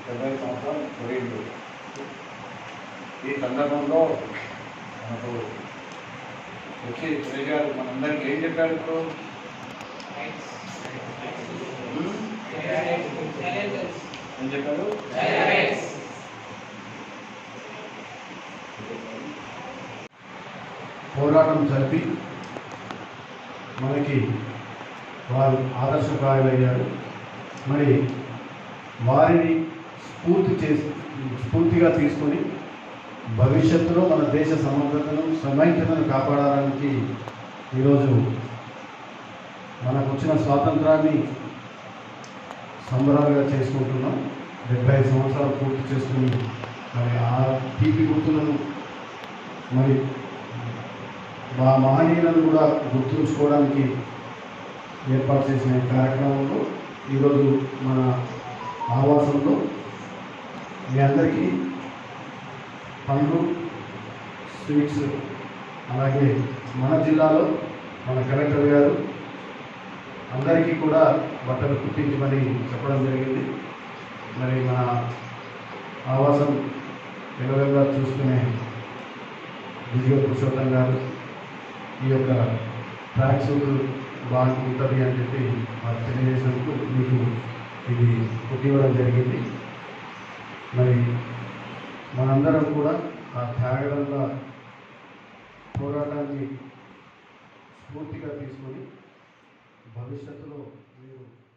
డెబ్బై సంవత్సరాలు పోయిండు ఈ సందర్భంలో మనకు వచ్చి సురేష్ గారు మనందరికీ ఏం చెప్పారు ఇప్పుడు ఉమ్? ఏం చెప్పారు పోరాటం జరిపి మనకి వారు ఆదర్శప్రాయులయ్యారు మరి వారిని స్ఫూర్తి చేసి స్ఫూర్తిగా తీసుకొని భవిష్యత్తులో మన దేశ సమగ్రతను సమైక్యతను కాపాడడానికి ఈరోజు మనకు వచ్చిన స్వాతంత్రాన్ని సంబరాలుగా చేసుకుంటున్నాం డెబ్బై ఐదు సంవత్సరాలు పూర్తి చేసుకుని మరి ఆ తీపి గుర్తులను మరి మా మహనీయులను కూడా గుర్తుంచుకోవడానికి ఏర్పాటు చేసిన ఈ కార్యక్రమంలో ఈరోజు మన ఆవాసంలో మీ అందరికీ పండ్లు స్వీట్స్ అలాగే మన జిల్లాలో మన కలెక్టర్ గారు అందరికీ కూడా బట్టలు కుట్టించమని చెప్పడం జరిగింది మరి మన ఆవాసం ఎలవెల్లా చూసుకునే విజయ పురుషోత్తం గారు ఈ యొక్క ట్రాక్ సూట్ బాగుంటుంది అని చెప్పి మాకు తెలియజేసినందుకు మీకు ఇది కుట్టివ్వడం జరిగింది మరి మనందరం కూడా ఆ త్యాగడంల పోరాటాన్ని స్ఫూర్తిగా తీసుకొని భవిష్యత్తులో మీరు